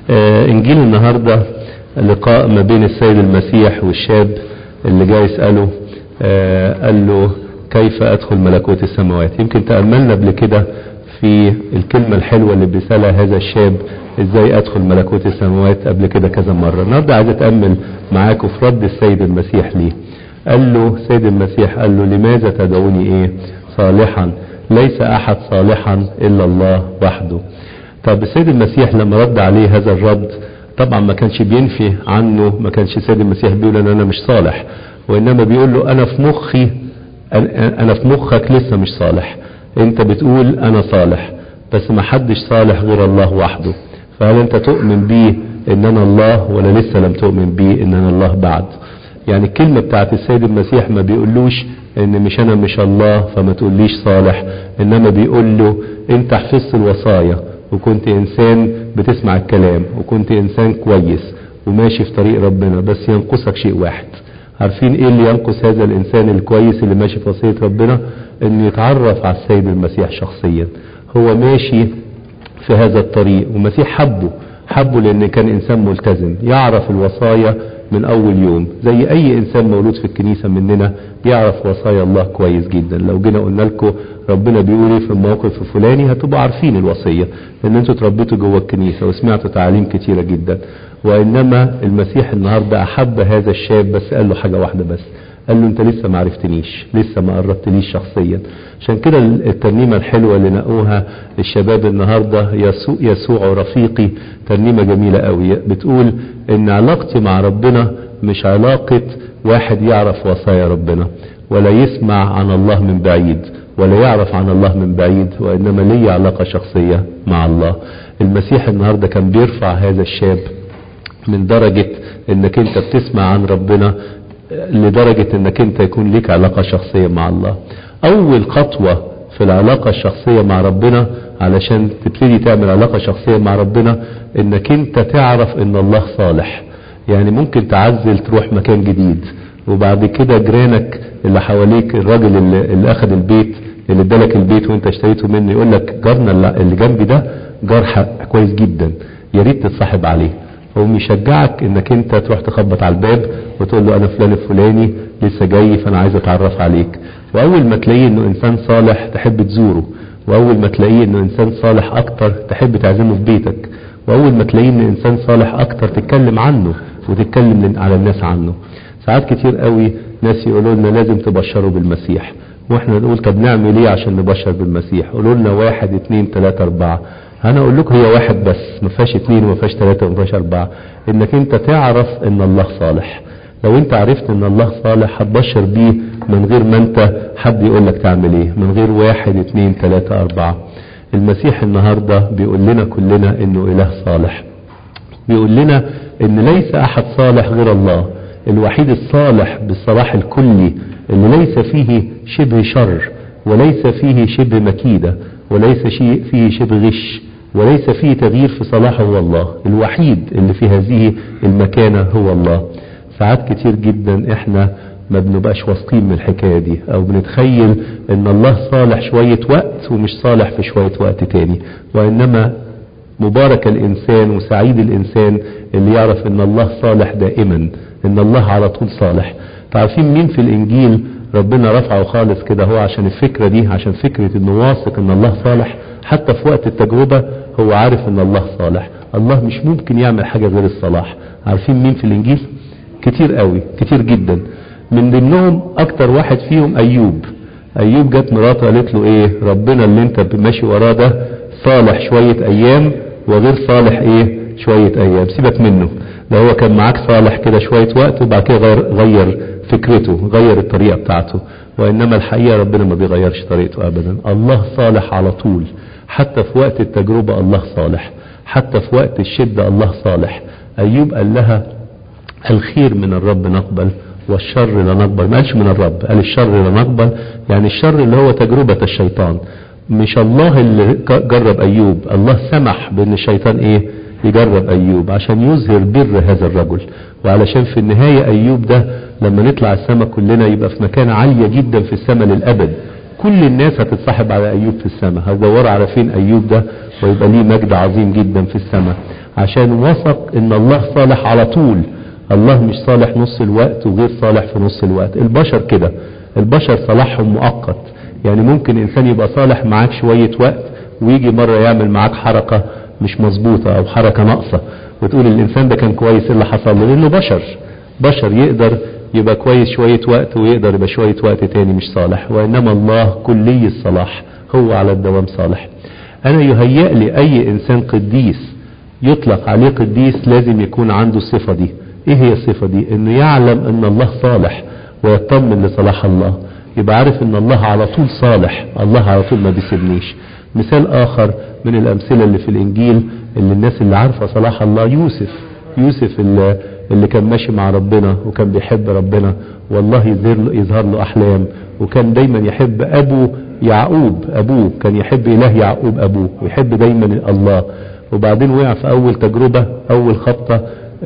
آه انجيل النهاردة لقاء ما بين السيد المسيح والشاب اللي جاي يسأله آه قال له كيف ادخل ملكوت السماوات يمكن تأملنا قبل كده في الكلمة الحلوة اللي بيسألها هذا الشاب ازاي ادخل ملكوت السماوات قبل كده كذا مرة النهاردة عايز اتأمل معاكم في رد السيد المسيح ليه قال له سيد المسيح قال له لماذا تدعوني ايه صالحا ليس احد صالحا الا الله وحده طب السيد المسيح لما رد عليه هذا الرد طبعا ما كانش بينفي عنه ما كانش السيد المسيح بيقول ان انا مش صالح وانما بيقول له انا في مخي انا في مخك لسه مش صالح انت بتقول انا صالح بس ما حدش صالح غير الله وحده فهل انت تؤمن بيه ان انا الله ولا لسه لم تؤمن بيه ان انا الله بعد يعني الكلمة بتاعت السيد المسيح ما بيقولوش ان مش انا مش الله فما تقوليش صالح انما بيقول له انت حفظت الوصايا وكنت انسان بتسمع الكلام وكنت انسان كويس وماشي في طريق ربنا بس ينقصك شيء واحد عارفين ايه اللي ينقص هذا الانسان الكويس اللي ماشي في وصية ربنا انه يتعرف على السيد المسيح شخصيا هو ماشي في هذا الطريق والمسيح حبه حبه لان كان انسان ملتزم يعرف الوصايا من اول يوم زي اي انسان مولود في الكنيسة مننا يعرف وصايا الله كويس جدا لو جينا قلنا لكم ربنا بيقول ايه في الموقف الفلاني هتبقوا عارفين الوصية لان انتوا اتربيتوا جوه الكنيسة وسمعتوا تعاليم كتيرة جدا وانما المسيح النهاردة احب هذا الشاب بس قال له حاجة واحدة بس قال له انت لسه ما عرفتنيش لسه ما قربتليش شخصيا عشان كده الترنيمة الحلوة اللي نقوها الشباب النهاردة يسوع, يسوع رفيقي ترنيمة جميلة قوي بتقول ان علاقتي مع ربنا مش علاقة واحد يعرف وصايا ربنا ولا يسمع عن الله من بعيد ولا يعرف عن الله من بعيد وانما لي علاقة شخصية مع الله المسيح النهاردة كان بيرفع هذا الشاب من درجة انك انت بتسمع عن ربنا لدرجة انك انت يكون لك علاقة شخصية مع الله اول خطوة في العلاقة الشخصية مع ربنا علشان تبتدي تعمل علاقة شخصية مع ربنا انك انت تعرف ان الله صالح يعني ممكن تعزل تروح مكان جديد وبعد كده جيرانك اللي حواليك الراجل اللي, اللي اخد البيت اللي ادالك البيت وانت اشتريته منه يقول لك جارنا اللي جنبي ده جار حق كويس جدا يا ريت تتصاحب عليه هو يشجعك انك انت تروح تخبط على الباب وتقول له انا فلان الفلاني لسه جاي فانا عايز اتعرف عليك واول ما تلاقيه انه انسان صالح تحب تزوره واول ما تلاقيه انه انسان صالح اكتر تحب تعزمه في بيتك واول ما تلاقيه انه انسان صالح اكتر تتكلم عنه وتتكلم على الناس عنه ساعات كتير قوي ناس يقولوا لنا لازم تبشروا بالمسيح واحنا نقول طب نعمل ايه عشان نبشر بالمسيح قولوا لنا واحد اتنين تلاتة اربعة انا اقول لكم هي واحد بس ما فيهاش اتنين وما فيهاش تلاتة وما فيهاش اربعة انك انت تعرف ان الله صالح لو انت عرفت ان الله صالح هتبشر بيه من غير ما انت حد يقول لك تعمل ايه من غير واحد اتنين تلاتة اربعة المسيح النهاردة بيقول لنا كلنا انه اله صالح بيقول لنا ان ليس احد صالح غير الله الوحيد الصالح بالصلاح الكلي اللي ليس فيه شبه شر وليس فيه شبه مكيدة وليس شيء فيه شبه غش وليس فيه تغيير في صلاحه هو الله الوحيد اللي في هذه المكانة هو الله ساعات كتير جدا احنا ما بنبقاش واثقين من الحكاية دي او بنتخيل ان الله صالح شوية وقت ومش صالح في شوية وقت تاني وانما مبارك الانسان وسعيد الانسان اللي يعرف ان الله صالح دائما ان الله على طول صالح تعرفين مين في الانجيل ربنا رفعه خالص كده هو عشان الفكرة دي عشان فكرة انه واثق ان الله صالح حتى في وقت التجربة هو عارف ان الله صالح الله مش ممكن يعمل حاجة غير الصلاح عارفين مين في الانجيل كتير قوي كتير جدا من ضمنهم اكتر واحد فيهم ايوب ايوب جت مراته قالت له ايه ربنا اللي انت ماشي وراه ده صالح شوية ايام وغير صالح ايه شوية ايام سيبك منه ده هو كان معاك صالح كده شوية وقت وبعد كده غير, غير فكرته غير الطريقة بتاعته وإنما الحقيقة ربنا ما بيغيرش طريقته أبدا الله صالح على طول حتى في وقت التجربة الله صالح حتى في وقت الشدة الله صالح أيوب قال لها الخير من الرب نقبل والشر لا نقبل ما قالش من الرب قال الشر لا نقبل يعني الشر اللي هو تجربة الشيطان مش الله اللي جرب أيوب الله سمح بأن الشيطان إيه يجرب أيوب عشان يظهر بر هذا الرجل وعلشان في النهاية أيوب ده لما نطلع السماء كلنا يبقى في مكان عالية جدا في السماء للأبد كل الناس هتتصاحب على ايوب في السماء هتدور على فين ايوب ده ويبقى ليه مجد عظيم جدا في السماء عشان وثق ان الله صالح على طول الله مش صالح نص الوقت وغير صالح في نص الوقت البشر كده البشر صلاحهم مؤقت يعني ممكن انسان يبقى صالح معاك شوية وقت ويجي مرة يعمل معاك حركة مش مظبوطة او حركة ناقصة وتقول الانسان ده كان كويس ايه اللي حصل له لانه بشر بشر يقدر يبقى كويس شوية وقت ويقدر يبقى شوية وقت تاني مش صالح وانما الله كلي الصلاح هو على الدوام صالح انا يهيأ لي اي انسان قديس يطلق عليه قديس لازم يكون عنده الصفة دي ايه هي الصفة دي انه يعلم ان الله صالح ويطمن لصلاح الله يبقى عارف ان الله على طول صالح الله على طول ما بيسيبنيش مثال اخر من الامثلة اللي في الانجيل اللي الناس اللي عارفة صلاح الله يوسف يوسف اللي, اللي كان ماشي مع ربنا وكان بيحب ربنا والله يظهر له, يظهر له احلام وكان دايما يحب ابو يعقوب ابوه كان يحب اله يعقوب ابوه ويحب دايما الله وبعدين وقع في اول تجربة اول خطة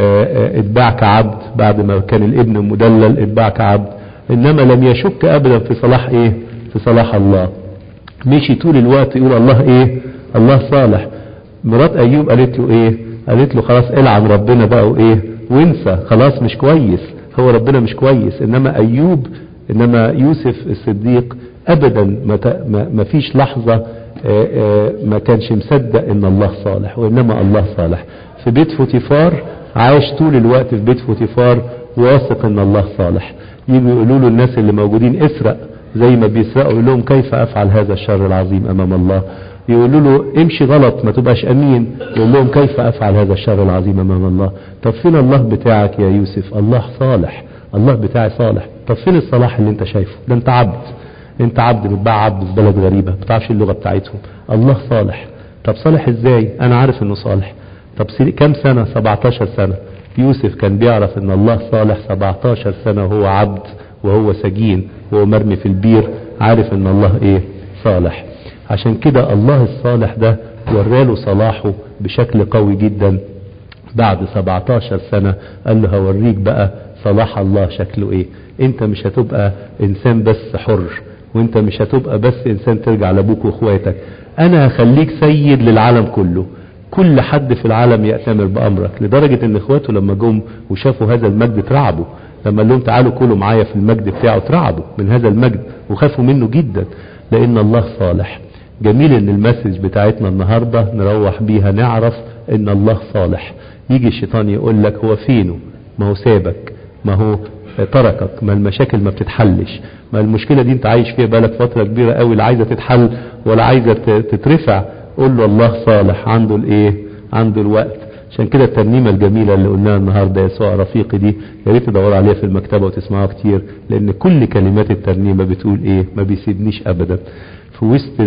اتباع كعبد بعد ما كان الابن مدلل اتباع كعبد انما لم يشك ابدا في صلاح ايه في صلاح الله مشي طول الوقت يقول الله ايه الله صالح مرات ايوب قالت له ايه قالت له خلاص العن ربنا بقى وايه وانسى خلاص مش كويس هو ربنا مش كويس انما ايوب انما يوسف الصديق ابدا ما, ما فيش لحظة آآ آآ ما كانش مصدق ان الله صالح وانما الله صالح في بيت فوتيفار عايش طول الوقت في بيت فوتيفار واثق ان الله صالح يجوا يقولوا له الناس اللي موجودين اسرق زي ما بيسرقوا يقول لهم كيف افعل هذا الشر العظيم امام الله يقولوا له امشي غلط ما تبقاش امين يقول لهم كيف افعل هذا الشر العظيم امام الله طب فين الله بتاعك يا يوسف الله صالح الله بتاعي صالح طب فين الصلاح اللي انت شايفه ده انت عبد انت عبد متباع عبد في بلد غريبة بتعرفش اللغة بتاعتهم الله صالح طب صالح ازاي انا عارف انه صالح طب كم سنة 17 سنة يوسف كان بيعرف ان الله صالح 17 سنة وهو عبد وهو سجين وهو مرمي في البير عارف ان الله ايه صالح عشان كده الله الصالح ده وراله صلاحه بشكل قوي جدا بعد 17 سنة قال له هوريك بقى صلاح الله شكله ايه انت مش هتبقى انسان بس حر وانت مش هتبقى بس انسان ترجع لابوك واخواتك انا هخليك سيد للعالم كله كل حد في العالم يأتمر بأمرك لدرجة ان اخواته لما جم وشافوا هذا المجد اترعبوا لما قال لهم تعالوا كلوا معايا في المجد بتاعه اترعبوا من هذا المجد وخافوا منه جدا لان الله صالح جميل ان المسج بتاعتنا النهاردة نروح بيها نعرف ان الله صالح يجي الشيطان يقول لك هو فينه ما هو سابك ما هو تركك ما المشاكل ما بتتحلش ما المشكلة دي انت عايش فيها بقالك فترة كبيرة قوي لا عايزة تتحل ولا عايزة تترفع قول له الله صالح عنده الايه عنده الوقت عشان كده الترنيمة الجميلة اللي قلناها النهاردة يسوع رفيقي دي يا ريت تدوروا عليها في المكتبة وتسمعوها كتير لان كل كلمات الترنيمة بتقول ايه ما بيسيبنيش ابدا في وسط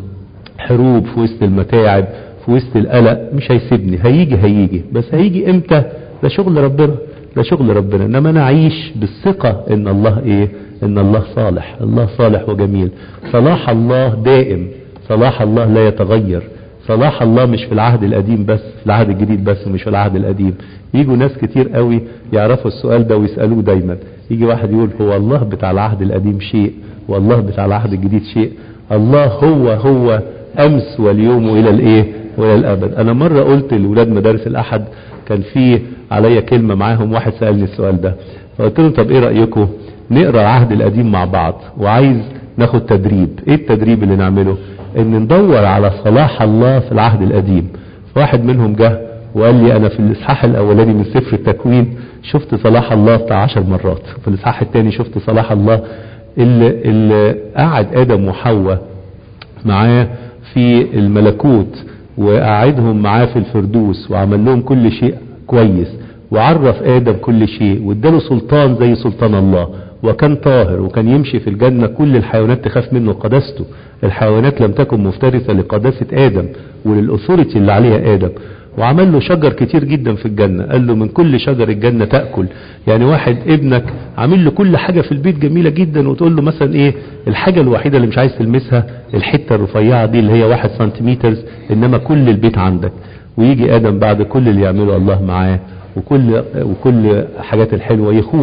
الحروب في وسط المتاعب في وسط القلق مش هيسيبني هيجي هيجي بس هيجي امتى ده شغل ربنا ده شغل ربنا انما انا اعيش بالثقة ان الله ايه ان الله صالح الله صالح وجميل صلاح الله دائم صلاح الله لا يتغير صلاح الله مش في العهد القديم بس في العهد الجديد بس ومش في العهد القديم يجوا ناس كتير قوي يعرفوا السؤال ده ويسألوه دايما يجي واحد يقول هو الله بتاع العهد القديم شيء والله بتاع العهد الجديد شيء الله هو هو امس واليوم والى الايه والى الابد انا مرة قلت لولاد مدارس الاحد كان في عليا كلمة معاهم واحد سألني السؤال ده فقلت لهم طب ايه رأيكم نقرأ العهد القديم مع بعض وعايز ناخد تدريب ايه التدريب اللي نعمله ان ندور على صلاح الله في العهد القديم فواحد منهم جه وقال لي انا في الاصحاح الاولاني من سفر التكوين شفت صلاح الله بتاع عشر مرات في الاصحاح الثاني شفت صلاح الله اللي, اللي قعد ادم وحواء معاه في الملكوت وقعدهم معاه في الفردوس وعمل لهم كل شيء كويس وعرف ادم كل شيء واداله سلطان زي سلطان الله وكان طاهر وكان يمشي في الجنة كل الحيوانات تخاف منه قداسته الحيوانات لم تكن مفترسة لقداسة آدم وللأثوريتي اللي عليها آدم وعمل له شجر كتير جدا في الجنة قال له من كل شجر الجنة تأكل يعني واحد ابنك عامل له كل حاجة في البيت جميلة جدا وتقول له مثلا ايه الحاجة الوحيدة اللي مش عايز تلمسها الحتة الرفيعة دي اللي هي واحد سنتيمتر انما كل البيت عندك ويجي آدم بعد كل اللي يعمله الله معاه وكل وكل حاجات الحلوة يخونه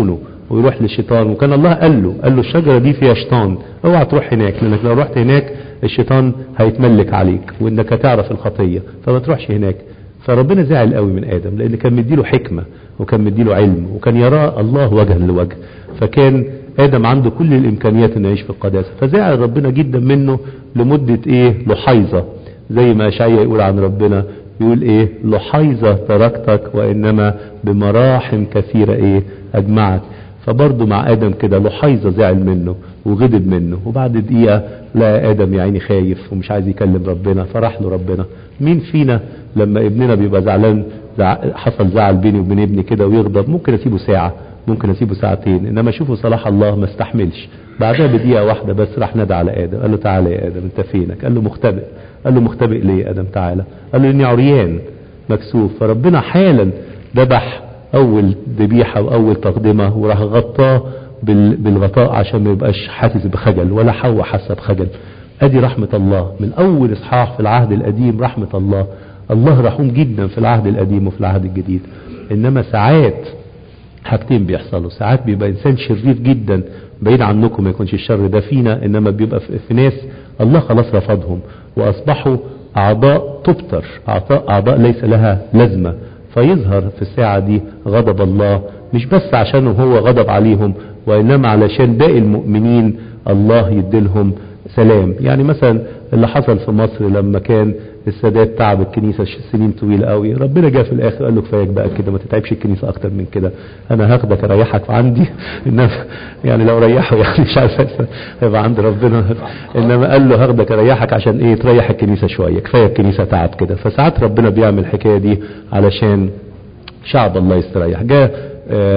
ويروح للشيطان وكان الله قال له قال له الشجرة دي فيها شيطان اوعى تروح هناك لانك لو رحت هناك الشيطان هيتملك عليك وانك هتعرف الخطية فما تروحش هناك فربنا زعل قوي من ادم لان كان مديله حكمة وكان مديله علم وكان يراه الله وجها لوجه فكان ادم عنده كل الامكانيات انه يعيش في القداسة فزعل ربنا جدا منه لمدة ايه لحيظة زي ما اشعيا يقول عن ربنا يقول ايه لحيظة تركتك وانما بمراحم كثيرة ايه اجمعك فبرضه مع ادم كده لحيظة زعل منه وغضب منه وبعد دقيقة لقى ادم يا عيني خايف ومش عايز يكلم ربنا فراح له ربنا مين فينا لما ابننا بيبقى زعلان زع... حصل زعل بيني وبين ابني كده ويغضب ممكن اسيبه ساعة ممكن اسيبه ساعتين انما اشوفه صلاح الله ما استحملش بعدها بدقيقة واحدة بس راح نادى على ادم قال له تعالى يا ادم انت فينك قال له مختبئ قال له مختبئ ليه يا ادم تعالى قال له اني عريان مكسوف فربنا حالا ذبح اول ذبيحة واول تقدمة وراح غطاه بال... بالغطاء عشان ما يبقاش حاسس بخجل ولا حواء حاسه بخجل ادي رحمة الله من اول اصحاح في العهد القديم رحمة الله الله رحوم جدا في العهد القديم وفي العهد الجديد انما ساعات حاجتين بيحصلوا ساعات بيبقى انسان شرير جدا بعيد عنكم ما يكونش الشر ده فينا انما بيبقى في ناس الله خلاص رفضهم واصبحوا اعضاء تبتر اعضاء, أعضاء ليس لها لازمة فيظهر في الساعة دي غضب الله مش بس عشان هو غضب عليهم وإنما علشان باقي المؤمنين الله يديلهم سلام يعني مثلا اللي حصل في مصر لما كان السادات تعب الكنيسة سنين طويلة قوي ربنا جاء في الاخر قال له كفايك بقى كده ما تتعبش الكنيسة اكتر من كده انا هاخدك اريحك عندي انما يعني لو ريحه يعني مش عارف هيبقى عند ربنا انما قال له هاخدك اريحك عشان ايه تريح الكنيسة شوية كفاية الكنيسة تعب كده فساعات ربنا بيعمل الحكاية دي علشان شعب الله يستريح جاء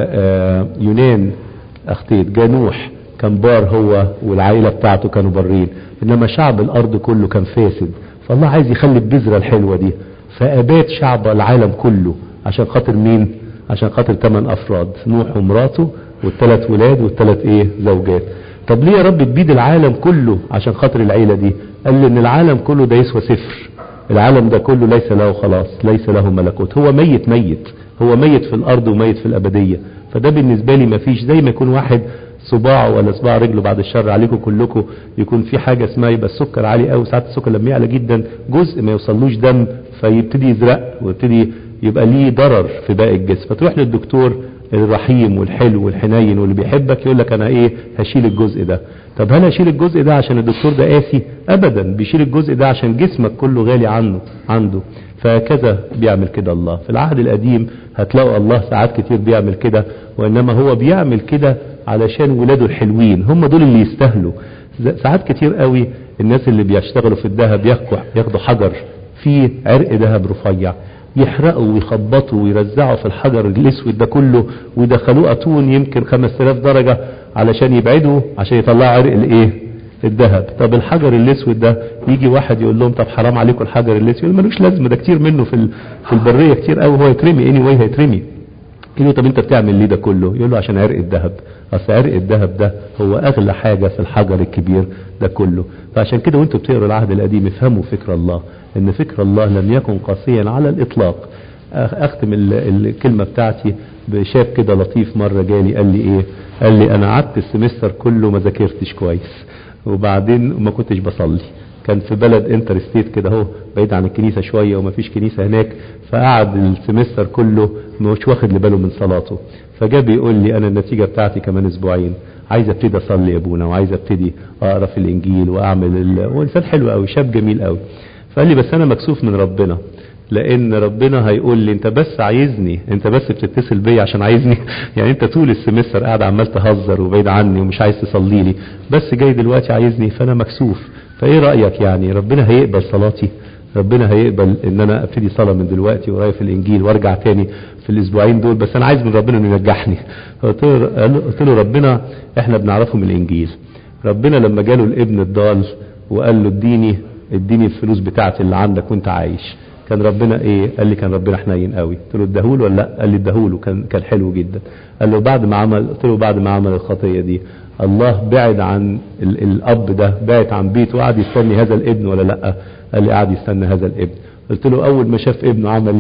يونان اختيت جاء نوح كان بار هو والعائلة بتاعته كانوا بارين انما شعب الارض كله كان فاسد فالله عايز يخلي البذرة الحلوة دي فابات شعب العالم كله عشان خاطر مين عشان خاطر ثمان افراد نوح ومراته والثلاث ولاد والثلاث ايه زوجات طب ليه يا رب تبيد العالم كله عشان خاطر العيلة دي قال لي ان العالم كله ده يسوى صفر العالم ده كله ليس له خلاص ليس له ملكوت هو ميت ميت هو ميت في الارض وميت في الابدية فده بالنسبة لي مفيش زي ما يكون واحد صباعه ولا صباع رجله بعد الشر عليكم كلكم يكون في حاجة اسمها يبقى السكر عالي قوي ساعات السكر لما يعلى جدا جزء ما يوصلوش دم فيبتدي يزرق ويبتدي يبقى ليه ضرر في باقي الجسم فتروح للدكتور الرحيم والحلو والحنين واللي بيحبك يقول لك انا ايه هشيل الجزء ده طب هل هشيل الجزء ده عشان الدكتور ده قاسي ابدا بيشيل الجزء ده عشان جسمك كله غالي عنه عنده فهكذا بيعمل كده الله في العهد القديم هتلاقوا الله ساعات كتير بيعمل كده وانما هو بيعمل كده علشان ولاده الحلوين هم دول اللي يستاهلوا ساعات كتير قوي الناس اللي بيشتغلوا في الذهب ياخدوا ياخدوا حجر فيه عرق ذهب رفيع يحرقوا ويخبطوا ويرزعوا في الحجر الاسود ده كله ويدخلوه اتون يمكن 5000 درجة علشان يبعدوا عشان يطلعوا عرق الايه الذهب طب الحجر الاسود ده يجي واحد يقول لهم طب حرام عليكم الحجر الاسود ملوش لازمه ده كتير منه في في البريه كتير قوي هو يترمي اني واي هيترمي يقول له طب انت بتعمل ليه ده كله يقول له عشان عرق الذهب اصل عرق الذهب ده هو اغلى حاجة في الحجر الكبير ده كله فعشان كده وانتوا بتقروا العهد القديم افهموا فكر الله ان فكر الله لم يكن قاسيا على الاطلاق اختم الكلمة بتاعتي بشاب كده لطيف مرة جالي قال لي ايه قال لي انا قعدت السمستر كله ما ذاكرتش كويس وبعدين ما كنتش بصلي كان في بلد انتر ستيت كده اهو بعيد عن الكنيسة شوية وما فيش كنيسة هناك فقعد السمستر كله مش واخد لباله من صلاته فجاء بيقول لي انا النتيجة بتاعتي كمان اسبوعين عايز ابتدي اصلي يا ابونا وعايز ابتدي اقرا في الانجيل واعمل ال... وانسان حلو قوي شاب جميل قوي فقال لي بس انا مكسوف من ربنا لان ربنا هيقول لي انت بس عايزني انت بس بتتصل بيا عشان عايزني يعني انت طول السمستر قاعد عمال تهزر وبعيد عني ومش عايز تصلي لي بس جاي دلوقتي عايزني فانا مكسوف فايه رايك يعني ربنا هيقبل صلاتي ربنا هيقبل ان انا ابتدي صلاة من دلوقتي ورايا في الانجيل وارجع تاني في الاسبوعين دول بس انا عايز من ربنا انه ينجحني قلت له ربنا احنا بنعرفه من الانجيل ربنا لما جاله الابن الضال وقال له اديني اديني الفلوس بتاعتي اللي عندك وانت عايش كان ربنا ايه قال لي كان ربنا حنين قوي قلت له اداهوله ولا لا قال لي اداهوله كان كان حلو جدا قال له بعد ما عمل قلت له بعد ما عمل الخطيه دي الله بعد عن ال الاب ده بعد عن بيته وقعد يستني هذا الابن ولا لا قال لي قعد يستنى هذا الابن قلت له اول ما شاف ابنه عمل ايه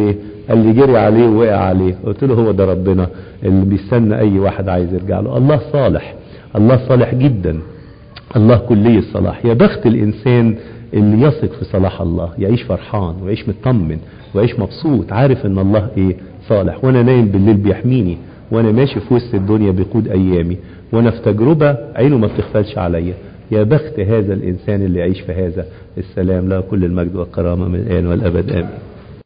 قال لي جري عليه ووقع عليه قلت له هو ده ربنا اللي بيستنى اي واحد عايز يرجع له الله صالح الله صالح جدا الله كلي الصلاح يا بخت الانسان اللي يثق في صلاح الله يعيش فرحان ويعيش مطمن ويعيش مبسوط عارف ان الله ايه صالح وانا نايم بالليل بيحميني وانا ماشي في وسط الدنيا بيقود ايامي وانا في تجربة عينه ما بتغفلش عليا يا بخت هذا الانسان اللي يعيش في هذا السلام له كل المجد والكرامة من الان والابد امين